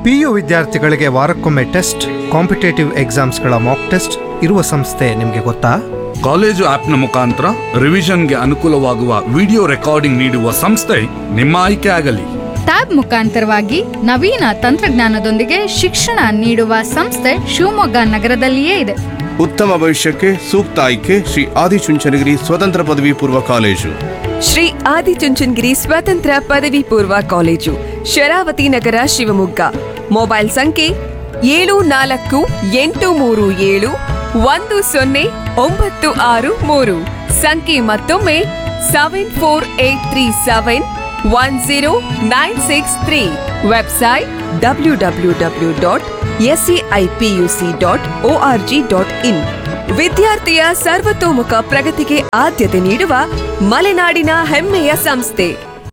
P U ವಿದ್ಯಾರ್ಥಿಗಳಿಗೆ ವಾರಕ್ಕೊಮ್ಮೆ test competitive ಎಕ್ಸಾಮ್ಸ್ಗಳ ಮಾಕ್ ಟೆಸ್ಟ್ ಇರುವ ಸಂಸ್ಥೆ ನಿಮಗೆ ಗೊತ್ತಾ ಕಾಲೇಜು ಆಪ್ನ ಮುಖಾಂತರ ರಿವಿಷನ್ಗೆ ಅನುಕೂಲವಾಗುವ ವಿಡಿಯೋ ರೆಕಾರ್ಡಿಂಗ್ ನೀಡುವ ಸಂಸ್ಥೆ ನಿಮ್ಮ ಆಯ್ಕೆ ಆಗಲಿ ಟ್ಯಾಬ್ ಮುಖಾಂತರವಾಗಿ ನವೀನ ತಂತ್ರಜ್ಞಾನದೊಂದಿಗೆ ಶಿಕ್ಷಣ ನೀಡುವ ಸಂಸ್ಥೆ ಶಿವಮೊಗ್ಗ ನಗರದಲ್ಲಿಯೇ ಇದೆ ಉತ್ತಮ ಭವಿಷ್ಯಕ್ಕೆ ಸೂಕ್ತ ಆಯ್ಕೆ ಶ್ರೀ ಆದಿಚುಂಚನಗಿರಿ ಸ್ವತಂತ್ರ ಪದವಿ ಪೂರ್ವ ಕಾಲೇಜು ಶ್ರೀ ಆದಿಚುಂಚನಗಿರಿ ಸ್ವತಂತ್ರ ಪದವಿ ಪೂರ್ವ ಕಾಲೇಜು ಶರಾವತಿ ನಗರ ಶಿವಮೊಗ್ಗ ಮೊಬೈಲ್ ಸಂಖ್ಯೆ ಏಳು ನಾಲ್ಕು ಎಂಟು ಮೂರು ಏಳು ಒಂದು ಸೊನ್ನೆ ಒಂಬತ್ತು ಆರು ಮೂರು ಸಂಖ್ಯೆ ಮತ್ತೊಮ್ಮೆ seven four eight three seven one zero nine six three website W W W dot SCIPUC dot O R G dot in ವಿದ್ಯಾರ್ಥಿಯ ಸರ್ವತೋಮುಖ ಪ್ರಗತಿಗೆ ಆದ್ಯತೆ ನೀಡುವ ಮಲೆನಾಡಿನ ಹೆಮ್ಮೆಯ ಸಂಸ್ಥೆ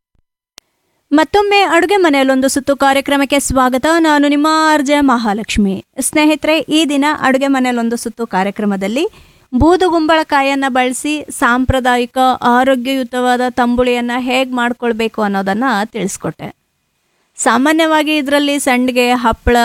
ಮತ್ತೊಮ್ಮೆ ಅಡುಗೆ ಮನೆಯಲ್ಲೊಂದು ಸುತ್ತು ಕಾರ್ಯಕ್ರಮಕ್ಕೆ ಸ್ವಾಗತ ನಾನು ನಿಮ್ಮ ಆರ್ಜೆ ಮಹಾಲಕ್ಷ್ಮಿ ಸ್ನೇಹಿತರೆ ಈ ದಿನ ಅಡುಗೆ ಮನೆಯಲ್ಲೊಂದು ಸುತ್ತು ಕಾರ್ಯಕ್ರಮದಲ್ಲಿ ಬೂದುಗುಂಬಳಕಾಯನ್ನು ಬಳಸಿ ಸಾಂಪ್ರದಾಯಿಕ ಆರೋಗ್ಯಯುತವಾದ ತಂಬುಳಿಯನ್ನು ಹೇಗೆ ಮಾಡ್ಕೊಳ್ಬೇಕು ಅನ್ನೋದನ್ನು ತಿಳಿಸ್ಕೊಟ್ಟೆ ಸಾಮಾನ್ಯವಾಗಿ ಇದರಲ್ಲಿ ಸಂಡಿಗೆ ಹಪ್ಪಳ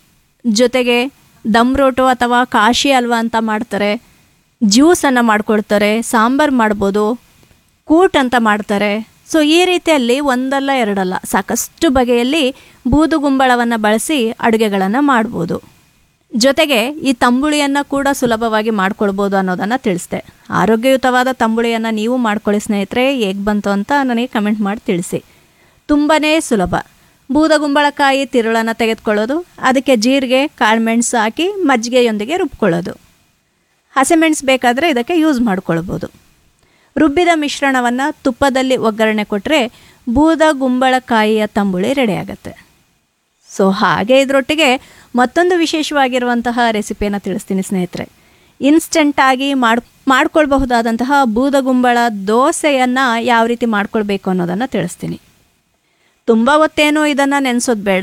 ಜೊತೆಗೆ ದಮ್ ರೋಟು ಅಥವಾ ಕಾಶಿ ಹಲ್ವಾ ಅಂತ ಮಾಡ್ತಾರೆ ಜ್ಯೂಸನ್ನು ಮಾಡ್ಕೊಳ್ತಾರೆ ಸಾಂಬಾರು ಮಾಡ್ಬೋದು ಕೂಟ್ ಅಂತ ಮಾಡ್ತಾರೆ ಸೊ ಈ ರೀತಿಯಲ್ಲಿ ಒಂದಲ್ಲ ಎರಡಲ್ಲ ಸಾಕಷ್ಟು ಬಗೆಯಲ್ಲಿ ಬೂದುಗುಂಬಳವನ್ನು ಬಳಸಿ ಅಡುಗೆಗಳನ್ನು ಮಾಡ್ಬೋದು ಜೊತೆಗೆ ಈ ತಂಬುಳಿಯನ್ನು ಕೂಡ ಸುಲಭವಾಗಿ ಮಾಡ್ಕೊಳ್ಬೋದು ಅನ್ನೋದನ್ನು ತಿಳಿಸ್ದೆ ಆರೋಗ್ಯಯುತವಾದ ತಂಬುಳಿಯನ್ನು ನೀವು ಮಾಡ್ಕೊಳ್ಳಿ ಸ್ನೇಹಿತರೆ ಹೇಗೆ ಬಂತು ಅಂತ ನನಗೆ ಕಮೆಂಟ್ ಮಾಡಿ ತಿಳಿಸಿ ತುಂಬಾ ಸುಲಭ ಬೂದಗುಂಬಳಕಾಯಿ ತಿರುಳನ್ನು ತೆಗೆದುಕೊಳ್ಳೋದು ಅದಕ್ಕೆ ಜೀರಿಗೆ ಕಾಳುಮೆಣಸು ಹಾಕಿ ಮಜ್ಜಿಗೆಯೊಂದಿಗೆ ರುಬ್ಕೊಳ್ಳೋದು ಹಸಿಮೆಣಸು ಬೇಕಾದರೆ ಇದಕ್ಕೆ ಯೂಸ್ ಮಾಡ್ಕೊಳ್ಬೋದು ರುಬ್ಬಿದ ಮಿಶ್ರಣವನ್ನು ತುಪ್ಪದಲ್ಲಿ ಒಗ್ಗರಣೆ ಕೊಟ್ಟರೆ ಬೂದ ಗುಂಬಳಕಾಯಿಯ ತಂಬುಳಿ ರೆಡಿ ಆಗುತ್ತೆ ಸೊ ಹಾಗೆ ಇದರೊಟ್ಟಿಗೆ ಮತ್ತೊಂದು ವಿಶೇಷವಾಗಿರುವಂತಹ ರೆಸಿಪಿಯನ್ನು ತಿಳಿಸ್ತೀನಿ ಸ್ನೇಹಿತರೆ ಇನ್ಸ್ಟೆಂಟಾಗಿ ಮಾಡ್ ಮಾಡ್ಕೊಳ್ಬಹುದಾದಂತಹ ಬೂದಗುಂಬಳ ದೋಸೆಯನ್ನು ಯಾವ ರೀತಿ ಮಾಡ್ಕೊಳ್ಬೇಕು ಅನ್ನೋದನ್ನು ತಿಳಿಸ್ತೀನಿ ತುಂಬ ಹೊತ್ತೇನು ಇದನ್ನು ನೆನೆಸೋದು ಬೇಡ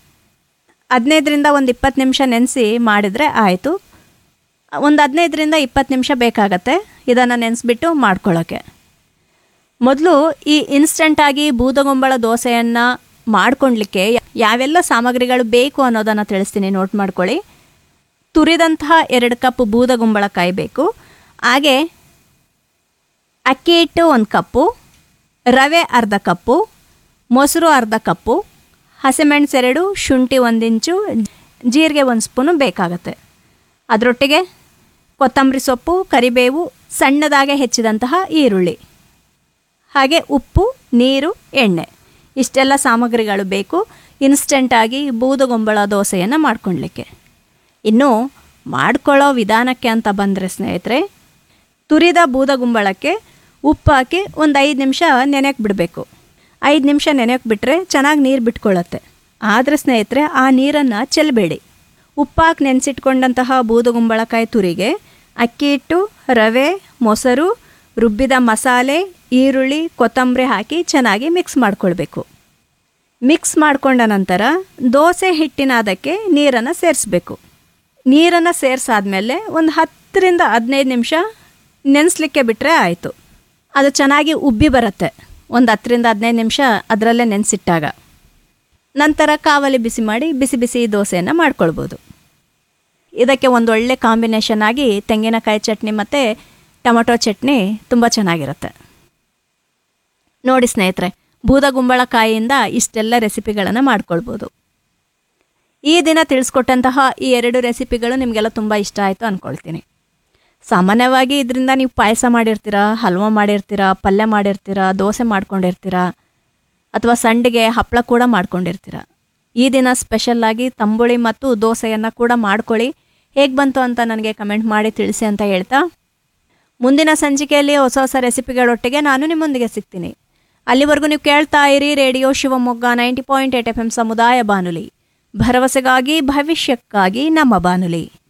ಹದಿನೈದರಿಂದ ಒಂದು ಇಪ್ಪತ್ತು ನಿಮಿಷ ನೆನೆಸಿ ಮಾಡಿದರೆ ಆಯಿತು ಒಂದು ಹದಿನೈದರಿಂದ ಇಪ್ಪತ್ತು ನಿಮಿಷ ಬೇಕಾಗತ್ತೆ ಇದನ್ನು ನೆನೆಸ್ಬಿಟ್ಟು ಮಾಡ್ಕೊಳ್ಳೋಕ್ಕೆ ಮೊದಲು ಈ ಇನ್ಸ್ಟೆಂಟಾಗಿ ಬೂದಗೊಂಬಳ ದೋಸೆಯನ್ನು ಮಾಡ್ಕೊಳ್ಲಿಕ್ಕೆ ಯಾವೆಲ್ಲ ಸಾಮಗ್ರಿಗಳು ಬೇಕು ಅನ್ನೋದನ್ನು ತಿಳಿಸ್ತೀನಿ ನೋಟ್ ಮಾಡ್ಕೊಳ್ಳಿ ತುರಿದಂತಹ ಎರಡು ಕಪ್ ಬೂದಗುಂಬಳಕಾಯಿ ಬೇಕು ಹಾಗೆ ಅಕ್ಕಿ ಹಿಟ್ಟು ಒಂದು ಕಪ್ಪು ರವೆ ಅರ್ಧ ಕಪ್ಪು ಮೊಸರು ಅರ್ಧ ಕಪ್ಪು ಹಸಿಮೆಣಸು ಎರಡು ಶುಂಠಿ ಒಂದು ಇಂಚು ಜೀರಿಗೆ ಒಂದು ಸ್ಪೂನು ಬೇಕಾಗತ್ತೆ ಅದರೊಟ್ಟಿಗೆ ಕೊತ್ತಂಬರಿ ಸೊಪ್ಪು ಕರಿಬೇವು ಸಣ್ಣದಾಗೆ ಹೆಚ್ಚಿದಂತಹ ಈರುಳ್ಳಿ ಹಾಗೆ ಉಪ್ಪು ನೀರು ಎಣ್ಣೆ ಇಷ್ಟೆಲ್ಲ ಸಾಮಗ್ರಿಗಳು ಬೇಕು ಇನ್ಸ್ಟೆಂಟಾಗಿ ಬೂದುಗೊಂಬಳ ದೋಸೆಯನ್ನು ಮಾಡ್ಕೊಳ್ಲಿಕ್ಕೆ ಇನ್ನು ಮಾಡ್ಕೊಳ್ಳೋ ವಿಧಾನಕ್ಕೆ ಅಂತ ಬಂದರೆ ಸ್ನೇಹಿತರೆ ತುರಿದ ಬೂದಗುಂಬಳಕ್ಕೆ ಉಪ್ಪು ಹಾಕಿ ಒಂದು ಐದು ನಿಮಿಷ ನೆನೆಯಕ್ಕೆ ಬಿಡಬೇಕು ಐದು ನಿಮಿಷ ನೆನೆಯಕ್ಕೆ ಬಿಟ್ಟರೆ ಚೆನ್ನಾಗಿ ನೀರು ಬಿಟ್ಕೊಳ್ಳುತ್ತೆ ಆದರೆ ಸ್ನೇಹಿತರೆ ಆ ನೀರನ್ನು ಚೆಲ್ಲಬೇಡಿ ಉಪ್ಪಾಕಿ ನೆನೆಸಿಟ್ಕೊಂಡಂತಹ ಬೂದುಗುಂಬಳಕಾಯಿ ತುರಿಗೆ ಅಕ್ಕಿ ಹಿಟ್ಟು ರವೆ ಮೊಸರು ರುಬ್ಬಿದ ಮಸಾಲೆ ಈರುಳ್ಳಿ ಕೊತ್ತಂಬರಿ ಹಾಕಿ ಚೆನ್ನಾಗಿ ಮಿಕ್ಸ್ ಮಾಡ್ಕೊಳ್ಬೇಕು ಮಿಕ್ಸ್ ಮಾಡ್ಕೊಂಡ ನಂತರ ದೋಸೆ ಹಿಟ್ಟಿನ ಅದಕ್ಕೆ ನೀರನ್ನು ಸೇರಿಸ್ಬೇಕು ನೀರನ್ನು ಸೇರಿಸಾದ್ಮೇಲೆ ಒಂದು ಹತ್ತರಿಂದ ಹದಿನೈದು ನಿಮಿಷ ನೆನೆಸ್ಲಿಕ್ಕೆ ಬಿಟ್ಟರೆ ಆಯಿತು ಅದು ಚೆನ್ನಾಗಿ ಉಬ್ಬಿ ಬರುತ್ತೆ ಒಂದು ಹತ್ತರಿಂದ ಹದಿನೈದು ನಿಮಿಷ ಅದರಲ್ಲೇ ನೆನೆಸಿಟ್ಟಾಗ ನಂತರ ಕಾವಲಿ ಬಿಸಿ ಮಾಡಿ ಬಿಸಿ ಬಿಸಿ ದೋಸೆಯನ್ನು ಮಾಡ್ಕೊಳ್ಬೋದು ಇದಕ್ಕೆ ಒಂದು ಒಳ್ಳೆ ಕಾಂಬಿನೇಷನ್ ಆಗಿ ತೆಂಗಿನಕಾಯಿ ಚಟ್ನಿ ಮತ್ತು ಟೊಮಟೊ ಚಟ್ನಿ ತುಂಬ ಚೆನ್ನಾಗಿರುತ್ತೆ ನೋಡಿ ಸ್ನೇಹಿತರೆ ಬೂದಗುಂಬಳಕಾಯಿಯಿಂದ ಇಷ್ಟೆಲ್ಲ ರೆಸಿಪಿಗಳನ್ನು ಮಾಡ್ಕೊಳ್ಬೋದು ಈ ದಿನ ತಿಳಿಸ್ಕೊಟ್ಟಂತಹ ಈ ಎರಡು ರೆಸಿಪಿಗಳು ನಿಮಗೆಲ್ಲ ತುಂಬ ಇಷ್ಟ ಆಯಿತು ಅಂದ್ಕೊಳ್ತೀನಿ ಸಾಮಾನ್ಯವಾಗಿ ಇದರಿಂದ ನೀವು ಪಾಯಸ ಮಾಡಿರ್ತೀರಾ ಹಲ್ವ ಮಾಡಿರ್ತೀರಾ ಪಲ್ಯ ಮಾಡಿರ್ತೀರಾ ದೋಸೆ ಮಾಡ್ಕೊಂಡಿರ್ತೀರಾ ಅಥವಾ ಸಂಡಿಗೆ ಹಪ್ಪಳ ಕೂಡ ಮಾಡ್ಕೊಂಡಿರ್ತೀರ ಈ ದಿನ ಸ್ಪೆಷಲ್ಲಾಗಿ ತಂಬುಳಿ ಮತ್ತು ದೋಸೆಯನ್ನು ಕೂಡ ಮಾಡ್ಕೊಳ್ಳಿ ಹೇಗೆ ಬಂತು ಅಂತ ನನಗೆ ಕಮೆಂಟ್ ಮಾಡಿ ತಿಳಿಸಿ ಅಂತ ಹೇಳ್ತಾ ಮುಂದಿನ ಸಂಚಿಕೆಯಲ್ಲಿ ಹೊಸ ಹೊಸ ರೆಸಿಪಿಗಳೊಟ್ಟಿಗೆ ನಾನು ನಿಮ್ಮೊಂದಿಗೆ ಸಿಗ್ತೀನಿ ಅಲ್ಲಿವರೆಗೂ ನೀವು ಕೇಳ್ತಾ ಇರಿ radio Shivamogga ninety point eight F M ಸಮುದಾಯ ಬಾನುಲಿ ಭರವಸೆಗಾಗಿ ಭವಿಷ್ಯಕ್ಕಾಗಿ ನಮ್ಮ ಬಾನುಲಿ